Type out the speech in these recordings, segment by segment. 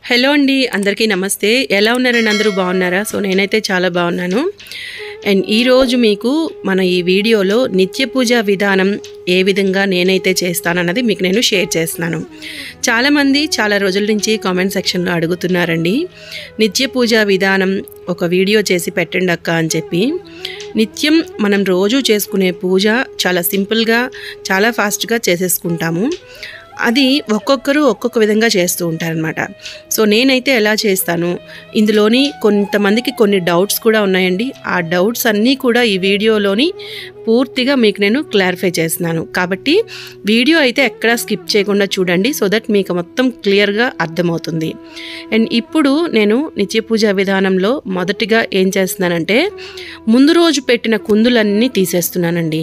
hello అండి అందరికీ నమస్తే ఎలా ఉన్నారండి అందరూ బాగున్నారా సో నేనైతే చాలా బాగున్నాను అండ్ ఈరోజు మీకు మన ఈ వీడియోలో నిత్య పూజ విధానం ఏ విధంగా నేనైతే చేస్తానన్నది మీకు నేను షేర్ చేస్తున్నాను చాలామంది చాలా రోజుల నుంచి కామెంట్ సెక్షన్లో అడుగుతున్నారండి నిత్య పూజ విధానం ఒక వీడియో చేసి పెట్టండి అక్క అని చెప్పి నిత్యం మనం రోజు చేసుకునే పూజ చాలా సింపుల్గా చాలా ఫాస్ట్గా చేసేసుకుంటాము అది ఒక్కొక్కరు ఒక్కొక్క విధంగా చేస్తూ ఉంటారనమాట సో నేనైతే ఎలా చేస్తాను ఇందులోని కొంతమందికి కొన్ని డౌట్స్ కూడా ఉన్నాయండి ఆ డౌట్స్ అన్నీ కూడా ఈ వీడియోలోని పూర్తిగా మీకు నేను క్లారిఫై చేస్తున్నాను కాబట్టి వీడియో అయితే ఎక్కడా స్కిప్ చేయకుండా చూడండి సో దట్ మీకు మొత్తం క్లియర్గా అర్థమవుతుంది అండ్ ఇప్పుడు నేను నిత్య పూజ విధానంలో మొదటిగా ఏం చేస్తున్నానంటే ముందు రోజు పెట్టిన కుందులన్నీ తీసేస్తున్నానండి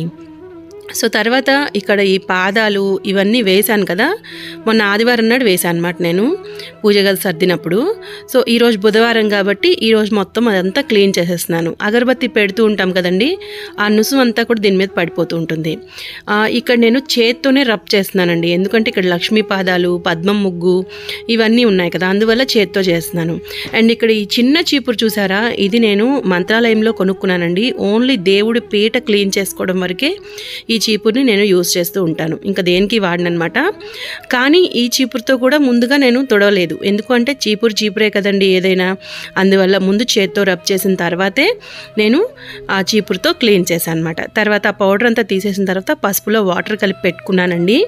సో తర్వాత ఇక్కడ ఈ పాదాలు ఇవన్నీ వేశాను కదా మొన్న ఆదివారం నాడు వేశాను అనమాట నేను పూజ గది సర్దినప్పుడు సో ఈరోజు బుధవారం కాబట్టి ఈరోజు మొత్తం అదంతా క్లీన్ చేసేస్తున్నాను అగరబత్తి పెడుతూ ఉంటాం కదండి ఆ నుసు అంతా కూడా దీని మీద పడిపోతూ ఉంటుంది ఆ, ఇక్కడ నేను చేత్తోనే రబ్ చేస్తున్నానండి ఎందుకంటే ఇక్కడ లక్ష్మీ పాదాలు పద్మం ముగ్గు ఇవన్నీ ఉన్నాయి కదా అందువల్ల చేత్తో చేస్తున్నాను అండ్ ఇక్కడ ఈ చిన్న చీపురు చూసారా ఇది నేను మంత్రాలయంలో కొనుక్కున్నానండి ఓన్లీ దేవుడి పీట క్లీన్ చేసుకోవడం వరకే ఈ చీపుర్ని నేను యూస్ చేస్తూ ఉంటాను ఇంకా దేనికి వాడిననమాట కానీ ఈ చీపురుతో కూడా ముందుగా నేను తొడవలేదు ఎందుకంటే చీపురు చీపురే కదండి ఏదైనా అందువల్ల ముందు చేత్తో రబ్ చేసిన తర్వాతే నేను ఆ చీపురుతో క్లీన్ చేశాను అనమాట తర్వాత ఆ పౌడర్ అంతా తీసేసిన తర్వాత పసుపులో వాటర్ కలిపి పెట్టుకున్నానండి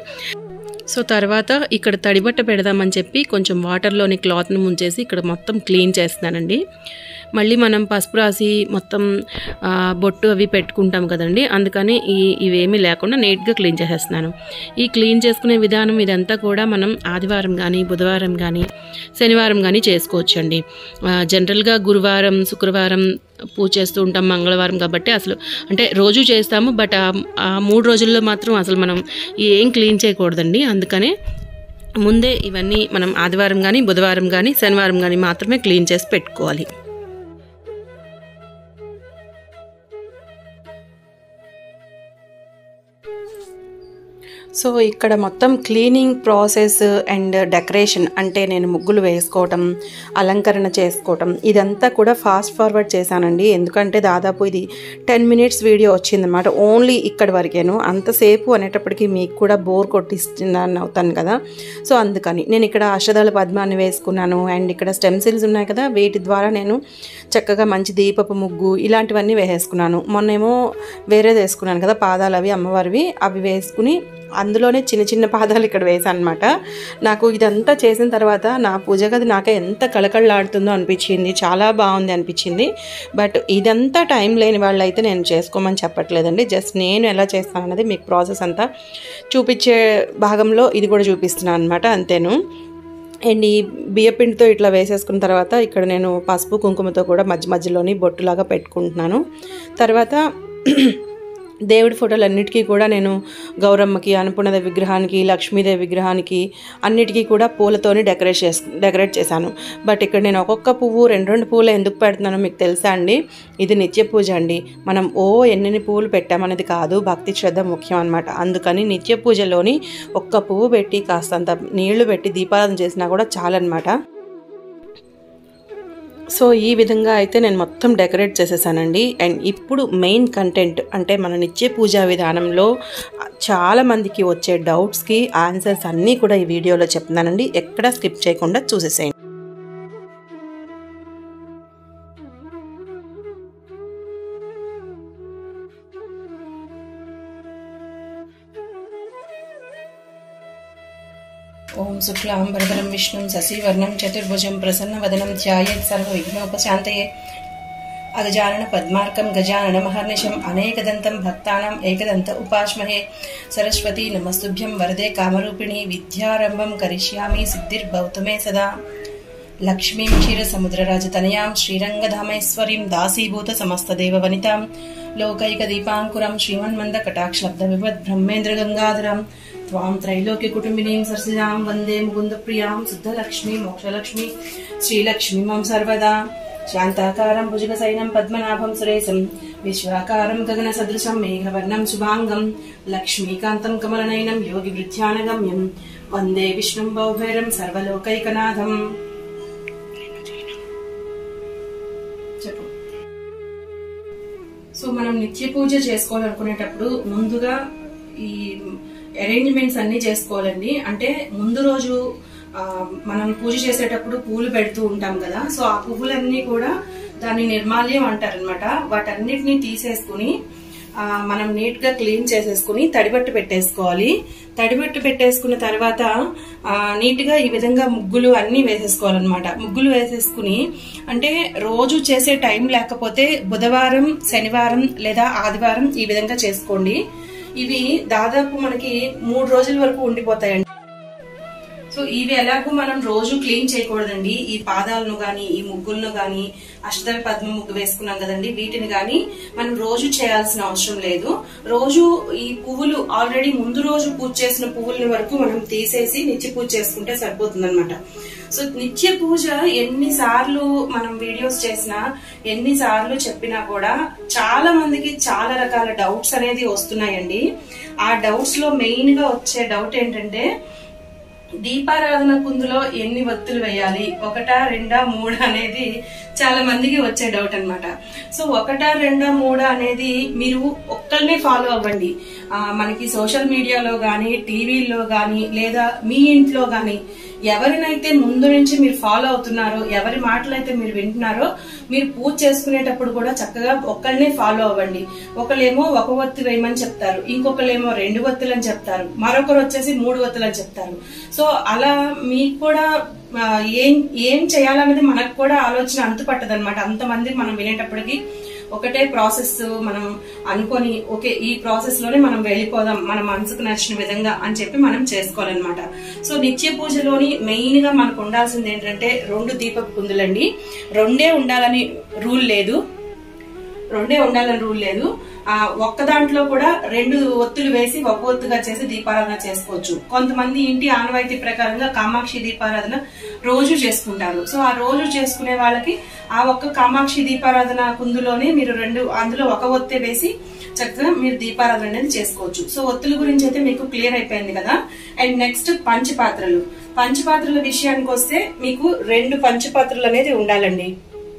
సో తర్వాత ఇక్కడ తడిబట్ట పెడదామని చెప్పి కొంచెం వాటర్లోని క్లాత్ను ముంచేసి ఇక్కడ మొత్తం క్లీన్ చేస్తున్నానండి మళ్ళీ మనం పసుపు రాసి మొత్తం ఆ, బొట్టు అవి పెట్టుకుంటాం కదండి అందుకని ఈ ఇవేమీ లేకుండా నీట్గా క్లీన్ చేసేస్తున్నాను ఈ క్లీన్ చేసుకునే విధానం ఇదంతా కూడా మనం ఆదివారం కానీ బుధవారం కానీ శనివారం కానీ చేసుకోవచ్చండి ఆ, జనరల్గా గురువారం శుక్రవారం పూజ చేస్తూ ఉంటాం మంగళవారం కాబట్టి అసలు అంటే రోజు చేస్తాము బట్ ఆ- ఆ మూడు రోజుల్లో మాత్రం అసలు మనం ఏం క్లీన్ చేయకూడదండి అందుకనే ముందే ఇవన్నీ మనం ఆదివారం కానీ బుధవారం కానీ శనివారం కానీ మాత్రమే క్లీన్ చేసి పెట్టుకోవాలి సో ఇక్కడ మొత్తం క్లీనింగ్ ప్రాసెస్ అండ్ డెకరేషన్ అంటే నేను ముగ్గులు వేసుకోవటం అలంకరణ చేసుకోవటం ఇదంతా కూడా ఫాస్ట్ ఫార్వర్డ్ చేశానండి ఎందుకంటే దాదాపు ఇది టెన్ మినిట్స్ వీడియో వచ్చిందనమాట ఓన్లీ ఇక్కడ వరకేను అంతసేపు అనేటప్పటికి మీకు కూడా బోర్ కొట్టిస్తున్నాను అవుతాను కదా సో అందుకని నేను ఇక్కడ అష్టదళ పద్మాన్ని వేసుకున్నాను అండ్ ఇక్కడ స్టెమ్సిల్స్ ఉన్నాయి కదా వీటి ద్వారా నేను చక్కగా మంచి దీపపు ముగ్గు ఇలాంటివన్నీ వేసేసుకున్నాను మొన్నేమో వేరేది వేసుకున్నాను కదా పాదాలు అవి అమ్మవారివి అవి వేసుకుని అందులోనే చిన్న చిన్న పాదాలు ఇక్కడ వేసాను అనమాట నాకు ఇదంతా చేసిన తర్వాత నా పూజ గది నాకే ఎంత కళకళలాడుతుందో అనిపించింది చాలా బాగుంది అనిపించింది బట్ ఇదంతా టైం లేని వాళ్ళు అయితే నేను చేసుకోమని చెప్పట్లేదండి జస్ట్ నేను ఎలా చేస్తాను అన్నది మీకు ప్రాసెస్ అంతా చూపించే భాగంలో ఇది కూడా చూపిస్తున్నాను అనమాట అంతేను అండ్ ఈ బియ్యపిండితో ఇట్లా వేసేసుకున్న తర్వాత ఇక్కడ నేను పసుపు కుంకుమతో కూడా మధ్య మధ్యలోని బొట్టులాగా పెట్టుకుంటున్నాను తర్వాత దేవుడి ఫోటోలన్నిటికీ కూడా నేను గౌరమ్మకి అన్నపూర్ణదేవి విగ్రహానికి లక్ష్మీదేవి విగ్రహానికి అన్నిటికీ కూడా పూలతోని డెకరేట్ చేసు డెకరేట్ చేశాను బట్ ఇక్కడ నేను ఒక్కొక్క పువ్వు రెండు రెండు పువ్వులు ఎందుకు పెడుతున్నానో మీకు తెలుసా అండి ఇది నిత్య పూజ అండి మనం ఓ ఎన్నెన్ని పువ్వులు పెట్టామనేది కాదు భక్తి శ్రద్ధ ముఖ్యం అనమాట అందుకని నిత్య పూజలోని ఒక్క పువ్వు పెట్టి కాస్తంత నీళ్లు పెట్టి దీపారాధన చేసినా కూడా చాలన్నమాట సో ఈ విధంగా అయితే నేను మొత్తం డెకరేట్ చేసేసానండి అండ్ ఇప్పుడు మెయిన్ కంటెంట్ అంటే మన నిత్య పూజా విధానంలో చాలా మందికి వచ్చే డౌట్స్కి ఆన్సర్స్ అన్నీ కూడా ఈ వీడియోలో చెప్తున్నానండి ఎక్కడ స్కిప్ చేయకుండా చూసేసేయండి ఓం శుక్లాం వరదరం విష్ణుం శశివర్ణం చతుర్భుజం ప్రసన్నవదనం ధ్యాయేత్ సర్వవిఘ్నోపశాంతయే అగజానన పద్మార్కం గజానన మహర్నిశం అనేకదంతం భక్తానాం ఏకదంత ఉపాస్మహే సరస్వతి నమస్తుభ్యం వరదే కామరూపిణి విద్యారంభం కరిష్యామి సిద్ధిర్భవతు మే సదా లక్ష్మీం క్షీరసముద్రరాజతనయాం శ్రీరంగధామైశ్వరీం దాసీభూత సమస్తదేవ వనితాం లోకైక దీపాంకురం శ్రీమన్మంద కటాక్షలబ్ధ వివద్ బ్రహ్మేంద్ర గంగాధరం త్వాం త్రైలోక్య కుటుంబినీం సరసిజాం వందే ముకుంద ప్రియాం శుద్ధలక్ష్మి మోక్షలక్ష్మి శ్రీలక్ష్మి మం సర్వదా శాంతాకారం భుజగసైనం పద్మనాభం సురేశం విశ్వాకారం గగన సదృశం మేఘవర్ణం శుభాంగం లక్ష్మీకాంతం కమలనయనం యోగి వృద్ధ్యానగమ్యం వందే విష్ణుం బౌభైరం సర్వలోకైకనాథం సో మనం నిత్య పూజ చేసుకోవాలనుకునేటప్పుడు ముందుగా ఈ అరేంజ్మెంట్స్ అన్ని చేసుకోవాలండి అంటే ముందు రోజు ఆ, మనం పూజ చేసేటప్పుడు పూలు పెడుతూ ఉంటాం కదా సో ఆ పువ్వులన్నీ కూడా దాన్ని నిర్మాల్యం అంటారనమాట వాటన్నిటిని తీసేసుకుని ఆ, మనం నీట్ గా క్లీన్ చేసేసుకుని తడిబట్టు పెట్టేసుకోవాలి తడిబట్టు పెట్టేసుకున్న తర్వాత ఆ, నీట్ గా ఈ విధంగా ముగ్గులు అన్ని వేసేసుకోవాలన్నమాట ముగ్గులు వేసేసుకుని అంటే రోజు చేసే టైం లేకపోతే బుధవారం శనివారం లేదా ఆదివారం ఈ విధంగా చేసుకోండి ఇవి దాదాపు మనకి మూడు రోజుల వరకు ఉండిపోతాయండి సో ఇవి ఎలాగో మనం రోజు క్లీన్ చేయకూడదండి ఈ పాదాలను గాని ఈ ముగ్గులను గాని అష్టదళ పద్మ ముగ్గు వేసుకున్నాం కదండి వీటిని గాని మనం రోజు చేయాల్సిన అవసరం లేదు రోజు ఈ పువ్వులు ఆల్రెడీ ముందు రోజు పూజ చేసిన పువ్వులని వరకు మనం తీసేసి నిత్య పూజ చేసుకుంటే సరిపోతుంది సో నిత్య పూజ ఎన్నిసార్లు మనం వీడియోస్ చేసినా ఎన్నిసార్లు చెప్పినా కూడా చాలా మందికి చాలా రకాల డౌట్స్ అనేది వస్తున్నాయండి ఆ డౌట్స్ లో మెయిన్ గా వచ్చే డౌట్ ఏంటంటే దీపారాధన కుందులో ఎన్ని వత్తులు వేయాలి ఒకటా రెండా మూడా అనేది చాలా మందికి వచ్చే డౌట్ అన్నమాట సో ఒకటా రెండా మూడా అనేది మీరు ఒక్కరినే ఫాలో అవ్వండి ఆ, మనకి సోషల్ మీడియాలో గానీ టీవీల్లో గానీ లేదా మీ ఇంట్లో గానీ ఎవరినైతే ముందు నుంచి మీరు ఫాలో అవుతున్నారో ఎవరి మాటలైతే మీరు వింటున్నారో మీరు పూజ చేసుకునేటప్పుడు కూడా చక్కగా ఒక్కళ్ళనే ఫాలో అవ్వండి ఒకళ్ళేమో ఒక ఒత్తి వేయమని చెప్తారు ఇంకొకళ్ళేమో రెండు ఒత్తులు అని చెప్తారు మరొకరు వచ్చేసి మూడు ఒత్తులు అని చెప్తారు సో అలా మీకు కూడా ఆ, ఏం ఏం చేయాలనేది మనకు కూడా ఆలోచన అంతు పట్టదనమాట అంతమంది మనం వినేటప్పటికి ఒకటే ప్రాసెస్ మనం అనుకొని ఓకే ఈ ప్రాసెస్ లోనే మనం వెళ్ళిపోదాం మన మనసుకు నచ్చిన విధంగా అని చెప్పి మనం చేసుకోవాలన్నమాట సో నిత్య పూజలోని మెయిన్ గా మనకు ఉండాల్సింది ఏంటంటే రెండు దీపపు కుందులండి రెండే ఉండాలని రూల్ లేదు రెండే ఉండాలని రూల్ లేదు ఆ ఒక్క దాంట్లో కూడా రెండు ఒత్తులు వేసి ఒక ఒత్తుగా చేసి దీపారాధన చేసుకోవచ్చు కొంతమంది ఇంటి ఆనవాయితీ ప్రకారంగా కామాక్షి దీపారాధన రోజు చేసుకుంటారు సో ఆ రోజు చేసుకునే వాళ్ళకి ఆ ఒక్క కామాక్షి దీపారాధన కుందులోనే మీరు రెండు అందులో ఒక ఒత్తే వేసి చక్కగా మీరు దీపారాధన అనేది చేసుకోవచ్చు సో ఒత్తుల గురించి అయితే మీకు క్లియర్ అయిపోయింది కదా అండ్ నెక్స్ట్ పంచపాత్రలు పంచపాత్రల విషయానికి వస్తే మీకు రెండు పంచపాత్రలు అనేది ఉండాలండి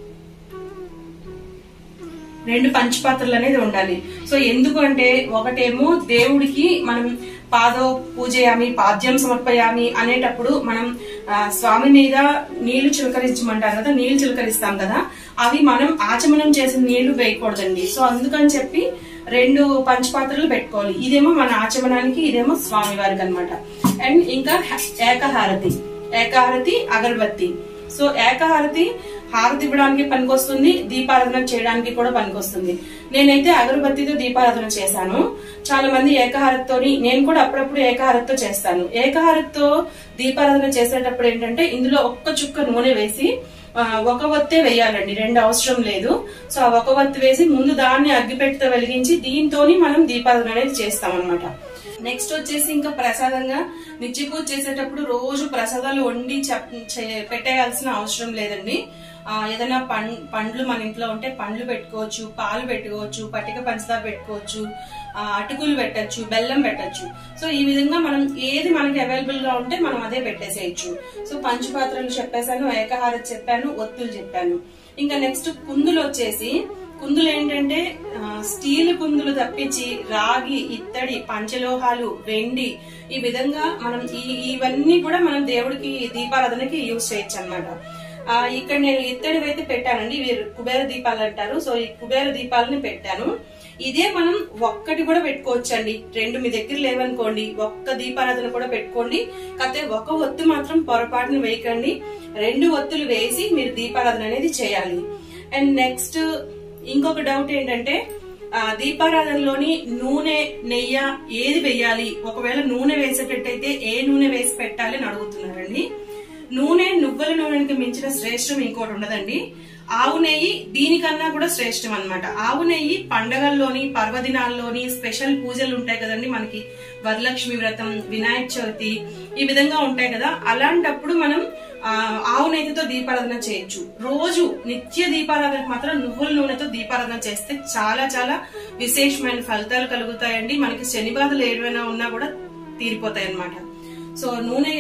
రెండు పంచపాత్రలు అనేది ఉండాలి సో ఎందుకు అంటే ఒకటేమో దేవుడికి మనం పాదో పూజయామి పాద్యం సమర్పయామి అనేటప్పుడు మనం ఆ, స్వామి మీద నీళ్లు చిలకరించమంటారు కదా నీళ్లు చిలకరిస్తాం కదా అవి మనం ఆచమనం చేసిన నీళ్లు వేయకూడదండి సో అందుకని చెప్పి రెండు పంచపాత్రలు పెట్టుకోవాలి ఇదేమో మన ఆచమనానికి ఇదేమో స్వామి వారికి అనమాట అండ్ ఇంకా హ- ఏకహారతి ఏకహారతి అగరబత్తి సో ఏకహారతి హారతి ఇవ్వడానికి పనికొస్తుంది దీపారాధన చేయడానికి కూడా పనికొస్తుంది నేనైతే అగరబత్తితో దీపారాధన చేశాను చాలా మంది ఏకహారతితోని నేను కూడా అప్పుడప్పుడు ఏకహారతితో చేస్తాను ఏకహారతితో దీపారాధన చేసేటప్పుడు ఏంటంటే ఇందులో ఒక్క చుక్క నూనె వేసి ఆ, ఒక వత్తే వేయాలండి రెండు అవసరం లేదు సో ఆ ఒక వత్తి వేసి ముందు దాన్ని అగ్గిపెట్టితో వెలిగించి దీంతోని మనం దీపారాధన అనేది చేస్తాం అనమాట నెక్స్ట్ వచ్చేసి ఇంకా ప్రసాదంగా నిత్య పూజ చేసేటప్పుడు రోజు ప్రసాదాలు వండి చెప్- చే- పెట్టేయాల్సిన అవసరం లేదండి ఆ, ఏదైనా పం పండ్లు మన ఇంట్లో ఉంటే పండ్లు పెట్టుకోవచ్చు పాలు పెట్టుకోవచ్చు పట్టిక పంచదార పెట్టుకోవచ్చు ఆ, అటుకులు పెట్టచ్చు బెల్లం పెట్టచ్చు సో ఈ విధంగా మనం ఏది మనకి అవైలబుల్ గా ఉంటే మనం అదే పెట్టేసేయచ్చు సో పంచపాత్రలు చెప్పేశాను ఏకహారతి చెప్పాను ఒత్తులు చెప్పాను ఇంకా నెక్స్ట్ కుందులు వచ్చేసి కుందులు ఏంటంటే ఆ, స్టీల్ కుందులు తప్పించి రాగి ఇత్తడి పంచలోహాలు వెండి ఈ విధంగా మనం ఈ ఇవన్నీ కూడా మనం దేవుడికి దీపారాధనకి యూజ్ చేయొచ్చు అనమాట ఇక్కడ నేను ఇత్తడివి అయితే పెట్టానండి ఇవి కుబేర దీపాలు అంటారు సో ఈ కుబేర దీపాలని పెట్టాను ఇదే మనం ఒక్కటి కూడా పెట్టుకోవచ్చు అండి రెండు మీ దగ్గర లేవనుకోండి ఒక్క దీపారాధన కూడా పెట్టుకోండి కాకపోతే ఒక ఒత్తు మాత్రం పొరపాటును వేయకండి రెండు ఒత్తులు వేసి మీరు దీపారాధన అనేది చేయాలి అండ్ నెక్స్ట్ ఇంకొక డౌట్ ఏంటంటే ఆ, దీపారాధనలోని నూనె నెయ్యి ఏది వేయాలి ఒకవేళ నూనె వేసేటట్టయితే ఏ నూనె వేసి పెట్టాలి అని అడుగుతున్నారండి నూనె నువ్వుల నూనెకి మించిన శ్రేష్టం ఇంకోటి ఉండదండి ఆవు నెయ్యి దీనికన్నా కూడా శ్రేష్టం అన్నమాట ఆవు నెయ్యి పండగల్లోని పర్వదినాల్లోని స్పెషల్ పూజలు ఉంటాయి కదండి మనకి వరలక్ష్మి వ్రతం వినాయక చవితి ఈ విధంగా ఉంటాయి కదా అలాంటప్పుడు మనం ఆ, ఆవు నెయ్యితో దీపారాధన చేయొచ్చు రోజు నిత్య దీపారాధనకు మాత్రం నువ్వుల నూనెతో దీపారాధన చేస్తే చాలా చాలా విశేషమైన ఫలితాలు కలుగుతాయండి మనకి శని బాధలు ఏమైనా ఉన్నా కూడా తీరిపోతాయి అన్నమాట సో నూనె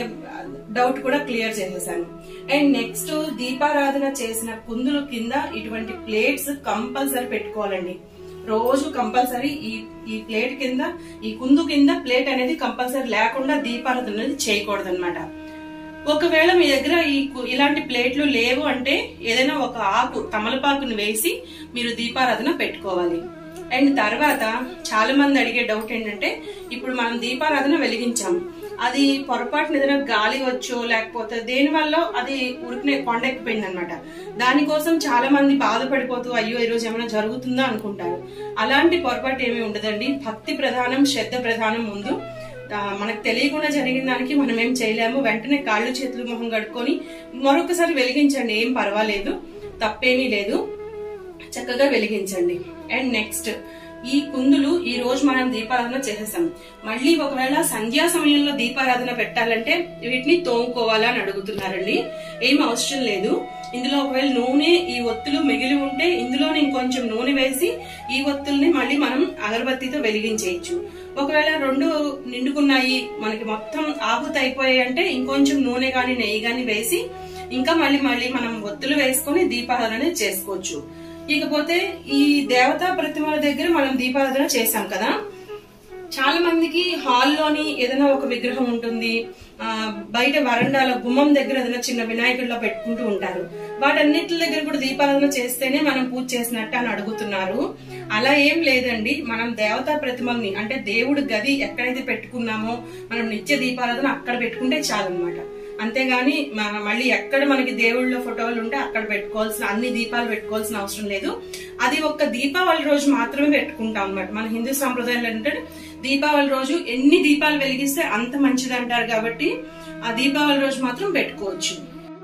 డౌట్ కూడా క్లియర్ చేసేసాను అండ్ నెక్స్ట్ దీపారాధన చేసిన కుందుల కింద ఇటువంటి ప్లేట్స్ కంపల్సరీ పెట్టుకోవాలండి రోజు కంపల్సరీ ఈ ఈ ప్లేట్ కింద ఈ కుందు కింద ప్లేట్ అనేది కంపల్సరీ లేకుండా దీపారాధన అనేది చేయకూడదు అనమాట ఒకవేళ మీ దగ్గర ఈ కు- ఇలాంటి ప్లేట్లు లేవు అంటే ఏదైనా ఒక ఆకు తమలపాకుని వేసి మీరు దీపారాధన పెట్టుకోవాలి అండ్ తర్వాత చాలా మంది అడిగే డౌట్ ఏంటంటే ఇప్పుడు మనం దీపారాధన వెలిగించాం అది పొరపాటున ఏదైనా గాలి వచ్చో లేకపోతే దేని వల్ల అది ఉరికినే కొండెక్కిపోయింది అనమాట దానికోసం చాలా మంది బాధపడిపోతూ అయ్యో ఈ రోజు ఏమైనా జరుగుతుందా అనుకుంటారు అలాంటి పొరపాటు ఏమీ ఉండదండి భక్తి ప్రధానం శ్రద్ధ ప్రధానం ముందు ఆ, మనకు తెలియకుండా జరిగిన దానికి మనం ఏం చేయలేము వెంటనే కాళ్ళు చేతులు మొహం కడుక్కొని మరొకసారి వెలిగించండి ఏం పర్వాలేదు తప్పేమీ లేదు చక్కగా వెలిగించండి అండ్ నెక్స్ట్ ఈ కుందులు ఈ రోజు మనం దీపారాధన చేసేసాం మళ్ళీ ఒకవేళ సంధ్యా సమయంలో దీపారాధన పెట్టాలంటే వీటిని తోముకోవాలా అని అడుగుతున్నారండి ఏం అవసరం లేదు ఇందులో ఒకవేళ నూనె ఈ ఒత్తులు మిగిలి ఉంటే ఇందులో ఇంకొంచెం నూనె వేసి ఈ ఒత్తుల్ని మళ్ళీ మనం అగరబత్తితో వెలిగించేయచ్చు ఒకవేళ రెండు నిండుకున్నాయి మనకి మొత్తం ఆహుతి అయిపోయాయి అంటే ఇంకొంచెం నూనె గాని నెయ్యి గాని వేసి ఇంకా మళ్ళీ మళ్ళీ మనం ఒత్తులు వేసుకొని దీపారాధన అనేది చేసుకోవచ్చు ఇకపోతే ఈ దేవతా ప్రతిమల దగ్గర మనం దీపారాధన చేశాం కదా చాలా మందికి హాల్లోని ఏదైనా ఒక విగ్రహం ఉంటుంది ఆ బయట వరండాలో గుమ్మం దగ్గర ఏదైనా చిన్న వినాయకుడిలో పెట్టుకుంటూ ఉంటారు వాటన్నిటి దగ్గర కూడా దీపారాధన చేస్తేనే మనం పూజ చేసినట్టు అని అడుగుతున్నారు అలా ఏం లేదండి మనం దేవతా ప్రతిమల్ని అంటే దేవుడి గది ఎక్కడైతే పెట్టుకున్నామో మనం నిత్య దీపారాధన అక్కడ పెట్టుకుంటే చాలన్నమాట అంతేగాని మ- మళ్ళీ ఎక్కడ మనకి దేవుళ్ళ ఫోటోలు ఉంటే అక్కడ పెట్టుకోవాల్సిన అన్ని దీపాలు పెట్టుకోవాల్సిన అవసరం లేదు అది ఒక్క దీపావళి రోజు మాత్రమే పెట్టుకుంటాం అన్నమాట మన హిందూ సాంప్రదాయంలో ఏంటంటే దీపావళి రోజు ఎన్ని దీపాలు వెలిగిస్తే అంత మంచిది అంటారు కాబట్టి ఆ దీపావళి రోజు మాత్రం పెట్టుకోవచ్చు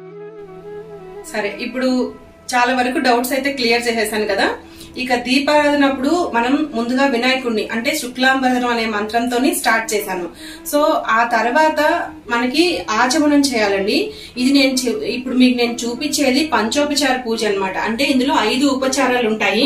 సరే ఇప్పుడు చాలా వరకు డౌట్స్ అయితే క్లియర్ చేసేసాను కదా ఇక దీపారాధన అప్పుడు మనం ముందుగా వినాయకుడిని అంటే శుక్లాంబరం అనే మంత్రంతో స్టార్ట్ చేశాను సో ఆ తర్వాత మనకి ఆచమనం చేయాలండి ఇది నేను చూ- ఇప్పుడు మీకు నేను చూపించేది పంచోపచార పూజ అన్నమాట అంటే ఇందులో ఐదు ఉపచారాలు ఉంటాయి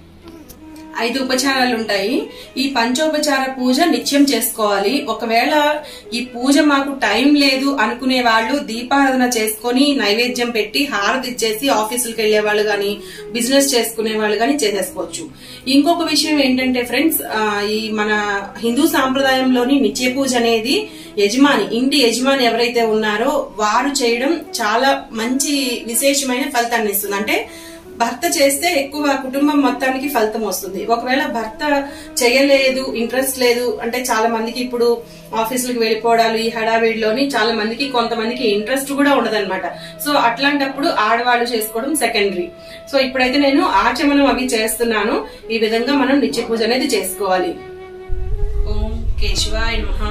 ఐదు ఉపచారాలు ఉంటాయి ఈ పంచోపచార పూజ నిత్యం చేసుకోవాలి ఒకవేళ ఈ పూజ మాకు టైం లేదు అనుకునే వాళ్ళు దీపారాధన చేసుకొని నైవేద్యం పెట్టి హారతి ఇచ్చేసి ఆఫీసులకు వెళ్లే వాళ్ళు గాని బిజినెస్ చేసుకునే వాళ్ళు గాని చేసేసుకోవచ్చు ఇంకొక విషయం ఏంటంటే ఫ్రెండ్స్ ఆ, ఈ మన హిందూ సాంప్రదాయంలోని నిత్య పూజ అనేది యజమాని ఇంటి యజమాని ఎవరైతే ఉన్నారో వారు చేయడం చాలా మంచి విశేషమైన ఫలితాన్ని ఇస్తుంది అంటే భర్త చేస్తే ఎక్కువ కుటుంబం మొత్తానికి ఫలితం వస్తుంది ఒకవేళ భర్త చేయలేదు ఇంట్రెస్ట్ లేదు అంటే చాలా మందికి ఇప్పుడు ఆఫీసులకు వెళ్ళిపోవడాలు ఈ హడావిడిలోని చాలా మందికి కొంతమందికి ఇంట్రెస్ట్ కూడా ఉండదన్నమాట సో అట్లాంటప్పుడు ఆడవాళ్ళు చేసుకోవడం సెకండరీ సో ఇప్పుడైతే నేను ఆచమనం అవి చేస్తున్నాను ఈ విధంగా మనం నిత్య పూజ అనేది చేసుకోవాలి ఓం కేశవాయ నమః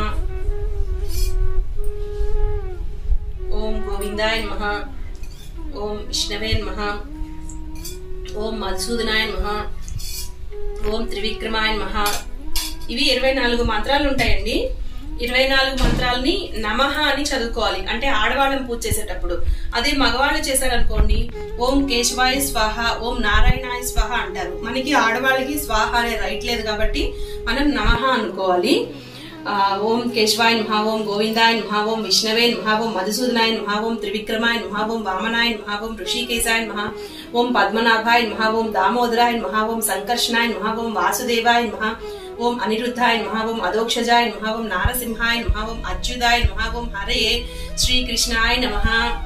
ఓం గోవిందాయ నమః ఓం విష్ణవే నమః ఓం మధుసూదనాయ నమః ఓం త్రివిక్రమాయ నమః ఇవి ఇరవై నాలుగు మంత్రాలు ఉంటాయండి ఇరవై నాలుగు మంత్రాలని నమః అని చదువుకోవాలి అంటే ఆడవాళ్ళని పూజ చేసేటప్పుడు అదే మగవాళ్ళు చేశారనుకోండి ఓం కేశవాయ స్వాహ ఓం నారాయణాయ స్వాహ అంటారు మనకి ఆడవాళ్ళకి స్వాహ అనే రైట్ లేదు కాబట్టి మనం నమః అనుకోవాలి ఆ, ఓం కేశవాయ నమః ఓం గోవిందాయ నమః ఓం విష్ణవే నమః ఓం మధుసూదనాయ నమః ఓం త్రివిక్రమాయ నమః ఓం వామనాయ నమః ఓం ఋషికేశాయ నమః ఓం పద్మనాభాయ నమః ఓం దామోదరాయ నమః ఓం సంకర్షణాయ నమః ఓం వాసుదేవాయ నమః ఓం అనిరుద్ధాయ నమః ఓం అదోక్షజాయ నమః ఓం నారసింహాయ నమః ఓం అచ్యుతాయ నమః ఓం హరే శ్రీకృష్ణాయ నమః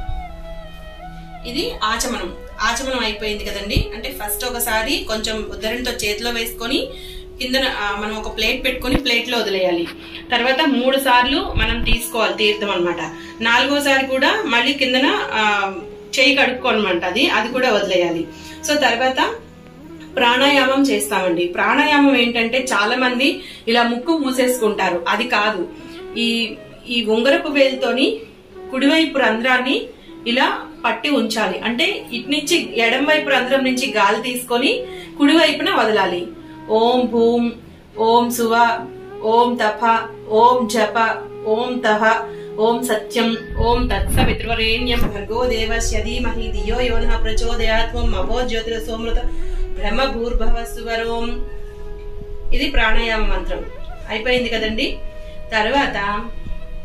ఇది ఆచమనం ఆచమనం అయిపోయింది కదండి అంటే ఫస్ట్ ఒకసారి కొంచెం ఉద్దరణతో చేతిలో వేసుకొని కింద మనం ఒక ప్లేట్ పెట్టుకొని ప్లేట్ లో వదిలేయాలి తర్వాత మూడు సార్లు మనం తీసుకోవాలి తీర్థం అన్నమాట నాలుగోసారి కూడా మళ్ళీ కిందన ఆ, చేయి కడుక్కోనమాట అది అది కూడా వదిలేయాలి సో తర్వాత ప్రాణాయామం చేస్తామండి ప్రాణాయామం ఏంటంటే చాలా మంది ఇలా ముక్కు మూసేసుకుంటారు అది కాదు ఈ ఈ ఉంగరపు వేలుతోని కుడివైపు రంధ్రాన్ని ఇలా పట్టి ఉంచాలి అంటే ఇటు నుంచి ఎడం వైపు రంధ్రం నుంచి గాలి తీసుకొని కుడివైపున వదలాలి ఓం భూం ఓం సువ ఓం తప ఓం జప ఓం తహ ఓం సత్యం ఓం తత్సవిత్రవరేణ్యం భర్గో దేవస్య ధీమహి ధియో యో నః ప్రచోదయాత్ ఓం అభో జ్యోతిరసోమృత బ్రహ్మ భూర్భవ సువరోం ఇది ప్రాణాయామ మంత్రం అయిపోయింది కదండి తర్వాత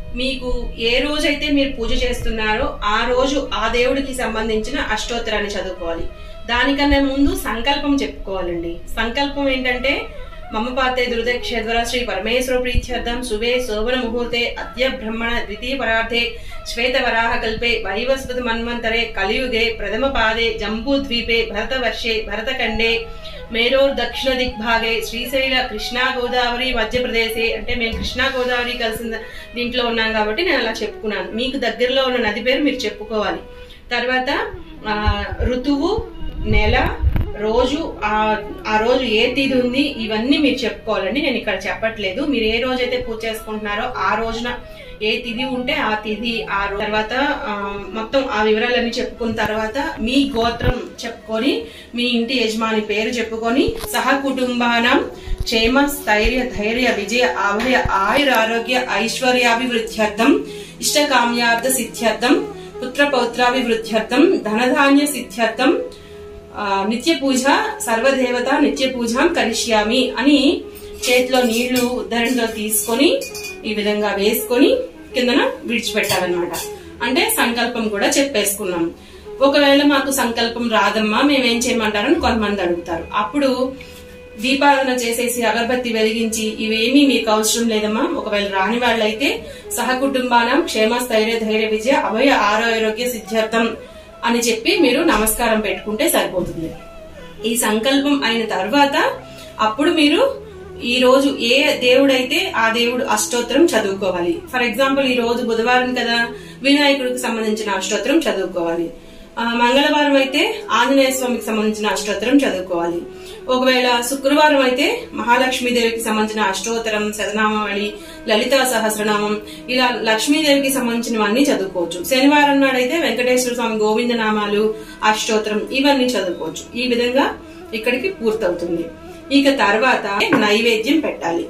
మీకు ఏ రోజైతే మీరు పూజ చేస్తున్నారో ఆ రోజు ఆ దేవుడికి సంబంధించిన అష్టోత్తరాన్ని చదువుకోవాలి దానికన్నా ముందు సంకల్పం చెప్పుకోవాలండి సంకల్పం ఏంటంటే మమ పాతే దుర్దక్షేద్వర శ్రీ పరమేశ్వర ప్రీత్యర్థం శుభే శోభన ముహూర్తే అద్య బ్రహ్మణ ద్వితీయ పరార్థే శ్వేత వరాహ కల్పే వైవస్వత మన్వంతరే కలియుగే ప్రథమ పాదే జంబూ ద్వీపే భరతవర్షే భరతఖండే మేరోర్ దక్షిణ దిగ్భాగే శ్రీశైల కృష్ణా గోదావరి మధ్యప్రదేశే అంటే మేము కృష్ణా గోదావరి కలిసిన దీంట్లో ఉన్నాం కాబట్టి నేను అలా చెప్పుకున్నాను మీకు దగ్గరలో ఉన్న నది పేరు మీరు చెప్పుకోవాలి తర్వాత ఆ, ఋతువు నెల రోజు ఆ ఆ రోజు ఏ తిథి ఉంది ఇవన్నీ మీరు చెప్పుకోవాలండి నేను ఇక్కడ చెప్పట్లేదు మీరు ఏ రోజైతే పూజ చేసుకుంటున్నారో ఆ రోజున ఏ తిథి ఉంటే ఆ తిథి ఆ రోజు తర్వాత ఆ, మొత్తం ఆ వివరాలన్నీ చెప్పుకున్న తర్వాత మీ గోత్రం చెప్పుకొని మీ ఇంటి యజమాని పేరు చెప్పుకొని సహ కుటుంబానం క్షేమ స్థైర్య ధైర్య విజయ ఆభయ ఆయుర ఆరోగ్య ఐశ్వర్యాభివృద్ధ్యర్థం ఇష్టకామ్యార్థ సిద్ధ్యర్థం పుత్ర పౌత్రాభివృద్ధ్యర్థం ధనధాన్య సిద్ధ్యర్థం ఆ, నిత్య పూజ సర్వదేవత నిత్య పూజాం కరిష్యామి అని చేతిలో నీళ్లు ఉద్ధరణలో తీసుకొని ఈ విధంగా వేసుకొని కిందన విడిచిపెట్టాలన్నమాట అంటే సంకల్పం కూడా చెప్పేసుకున్నాం ఒకవేళ మాకు సంకల్పం రాదమ్మా మేమేం చేయమంటారని కొంతమంది అడుగుతారు అప్పుడు దీపారాధన చేసేసి అగరబత్తి వెలిగించి ఇవేమీ మీకు అవసరం లేదమ్మా ఒకవేళ రాని వాళ్ళైతే సహకుటుంబానం క్షేమ స్థైర్య ధైర్య విజయ అభయ ఆరోగ్య సిద్ధ్యర్థం అని చెప్పి మీరు నమస్కారం పెట్టుకుంటే సరిపోతుంది ఈ సంకల్పం అయిన తర్వాత అప్పుడు మీరు ఈ రోజు ఏ దేవుడైతే ఆ దేవుడు అష్టోత్తరం చదువుకోవాలి ఫర్ ఎగ్జాంపుల్ ఈ రోజు బుధవారం కదా వినాయకుడికి సంబంధించిన అష్టోత్తరం చదువుకోవాలి ఆ, మంగళవారం అయితే ఆంజనేయ స్వామికి సంబంధించిన అష్టోత్తరం చదువుకోవాలి ఒకవేళ శుక్రవారం అయితే మహాలక్ష్మీదేవికి సంబంధించిన అష్టోత్తరం శతనామావళి లలితా సహస్రనామం ఇలా లక్ష్మీదేవికి సంబంధించినవన్నీ చదువుకోవచ్చు శనివారం నాడైతే వెంకటేశ్వర స్వామి గోవింద నామాలు అష్టోత్తరం ఇవన్నీ చదువుకోవచ్చు ఈ విధంగా ఇక్కడికి పూర్తవుతుంది ఇక తర్వాత నైవేద్యం పెట్టాలి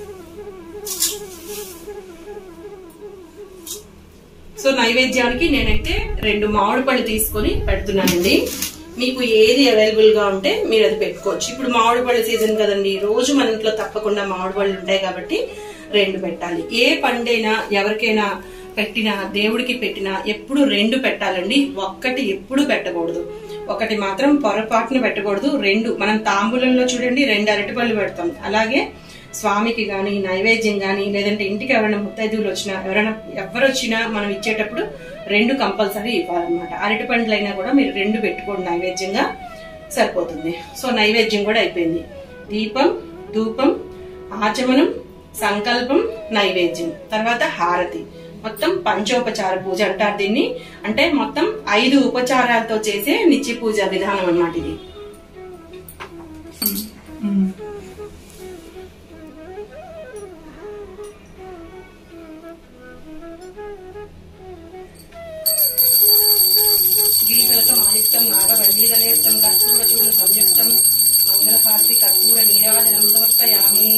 సో నైవేద్యానికి నేనైతే రెండు మామిడి పళ్ళు తీసుకొని పెడుతున్నానండి మీకు ఏది అవైలబుల్ గా ఉంటే మీరు అది పెట్టుకోవచ్చు ఇప్పుడు మామిడి పళ్ళు సీజన్ కదండి రోజు మన ఇంట్లో తప్పకుండా మామిడి పళ్ళు ఉంటాయి కాబట్టి రెండు పెట్టాలి ఏ పండైనా ఎవరికైనా పెట్టినా దేవుడికి పెట్టినా ఎప్పుడు రెండు పెట్టాలండి ఒక్కటి ఎప్పుడు పెట్టకూడదు ఒకటి మాత్రం పొరపాటున పెట్టకూడదు రెండు మనం తాంబూలంలో చూడండి రెండు అరటిపళ్ళు పెడతాం అలాగే స్వామికి గాని నైవేద్యం గాని లేదంటే ఇంటికి ఎవరైనా ముత్తైదువులు వచ్చినా ఎవరైనా ఎవరు వచ్చినా మనం ఇచ్చేటప్పుడు రెండు కంపల్సరీ ఇవ్వాలన్నమాట అరటి పండ్లైనా కూడా మీరు రెండు పెట్టుకోండి నైవేద్యంగా సరిపోతుంది సో నైవేద్యం కూడా అయిపోయింది దీపం ధూపం ఆచమనం సంకల్పం నైవేద్యం తర్వాత హారతి మొత్తం పంచోపచార పూజ అంటారు దీన్ని అంటే మొత్తం ఐదు ఉపచారాలతో చేసే నిత్య పూజ విధానం అన్నమాట ఇది గీతలతో ఆయుక్తం నాగవల్లీదలేప్తం కర్పూర చూడ సంయుక్తం మంగళహారతి కర్పూర నీరాజనం సమర్పయామి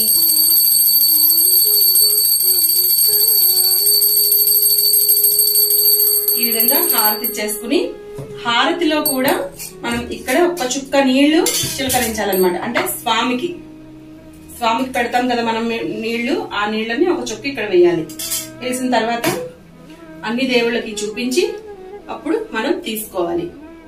ఈ విధంగా హారతి చేసుకుని హారతిలో కూడా మనం ఇక్కడ ఒక చుక్క నీళ్లు చిలకరించాలన్నమాట అంటే స్వామికి స్వామికి పెడతాం కదా మనం నీళ్లు ఆ నీళ్ళని ఒక చుక్క ఇక్కడ వేయాలి వేసిన తర్వాత అన్ని దేవుళ్ళకి చూపించి అప్పుడు మనం తీసుకోవాలి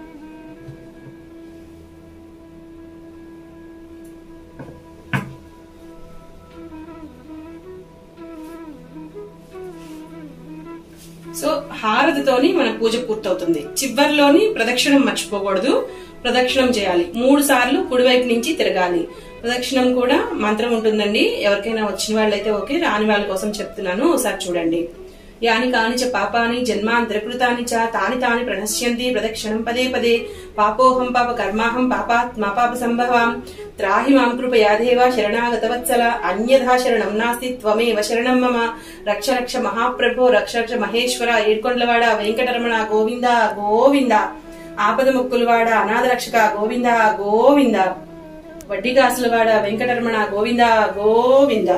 సో హారతితోని మన పూజ పూర్తవుతుంది చివరిలోని ప్రదక్షిణం మర్చిపోకూడదు ప్రదక్షిణం చేయాలి మూడు సార్లు కుడివైపు నుంచి తిరగాలి ప్రదక్షిణం కూడా మంత్రం ఉంటుందండి ఎవరికైనా వచ్చిన వాళ్ళైతే ఓకే రాని వాళ్ళ కోసం చెప్తున్నాను ఒకసారి చూడండి యాని కాని చ పాపాని జన్మాంతరకృతాని చ తాని తాని ప్రణశ్యంతి ప్రదక్షిణం పదే పదే పాపోహం పాప కర్మాహం పాపాత్ మా పాప సంభవాం త్రాహి మాం కృపయా దేవ శరణాగత వత్సల అన్యథా శరణం నాస్తి త్వమేవ శరణం మమ రక్ష రక్ష మహాప్రభో రక్ష రక్ష మహేశ్వర ఏడ్కొండలవాడ వెంకటరమణ గోవింద గోవింద ఆపద ముక్కులవాడ అనాథ రక్షక గోవింద గోవింద వడ్డీకాసులవాడ వెంకటరమణ గోవింద గోవింద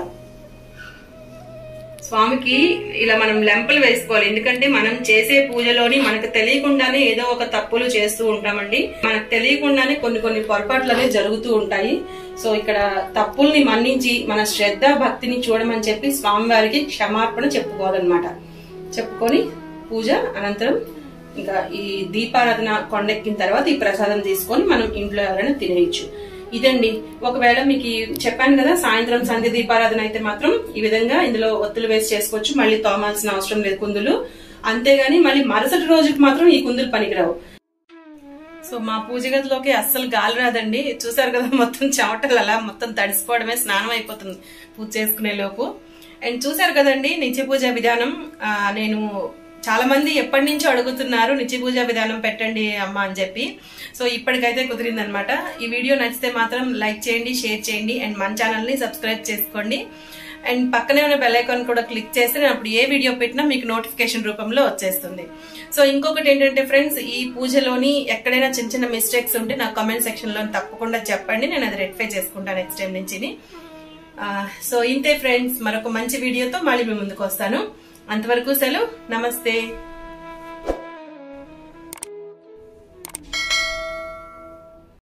స్వామికి ఇలా మనం లెంపలు వేసుకోవాలి ఎందుకంటే మనం చేసే పూజలోని మనకు తెలియకుండానే ఏదో ఒక తప్పులు చేస్తూ ఉంటామండి మనకు తెలియకుండానే కొన్ని కొన్ని పొరపాట్లు అనేవి జరుగుతూ ఉంటాయి సో ఇక్కడ తప్పుల్ని మన్నించి మన శ్రద్ధ భక్తిని చూడమని చెప్పి స్వామివారికి క్షమార్పణ చెప్పుకోవాలన్నమాట చెప్పుకొని పూజ అనంతరం ఇంకా ఈ దీపారాధన కొండెక్కిన తర్వాత ఈ ప్రసాదం తీసుకొని మనం ఇంట్లో ఎవరైనా తినేయచ్చు ఇదండి ఒకవేళ మీకు ఈ చెప్పాను కదా సాయంత్రం సంధ్య దీపారాధన అయితే మాత్రం ఈ విధంగా ఇందులో ఒత్తులు వేసి చేసుకోవచ్చు మళ్ళీ తోమాల్సిన అవసరం లేదు కుందులు అంతేగాని మళ్ళీ మరుసటి రోజుకి మాత్రం ఈ కుందులు పనికిరావు సో మా పూజ గదిలోకి అస్సలు గాలి రాదండి చూసారు కదా మొత్తం చెమటలు అలా మొత్తం తడిసిపోవడమే స్నానం అయిపోతుంది పూజ చేసుకునే లోపు అండ్ చూసారు కదండి నిత్య పూజ విధానం ఆ, నేను చాలా మంది ఎప్పటి నుంచో అడుగుతున్నారు నిత్య పూజ విధానం పెట్టండి అమ్మ అని చెప్పి సో ఇప్పటికైతే కుదిరిందనమాట ఈ వీడియో నచ్చితే మాత్రం లైక్ చేయండి షేర్ చేయండి అండ్ మన ఛానల్ ని సబ్స్క్రైబ్ చేసుకోండి అండ్ పక్కనే ఉన్న బెల్ ఐకాన్ కూడా క్లిక్ చేస్తే నేను అప్పుడు ఏ వీడియో పెట్టినా మీకు నోటిఫికేషన్ రూపంలో వచ్చేస్తుంది సో ఇంకొకటి ఏంటంటే ఫ్రెండ్స్ ఈ పూజలోని ఎక్కడైనా చిన్న చిన్న మిస్టేక్స్ ఉంటే నాకు కామెంట్ సెక్షన్ లో తప్పకుండా చెప్పండి నేను అది రెక్టిఫై చేసుకుంటాను నెక్స్ట్ టైం నుంచి సో ఇంతే ఫ్రెండ్స్ మరొక మంచి వీడియోతో మళ్ళీ మీ ముందుకు వస్తాను అంతవరకు సెలవు నమస్తే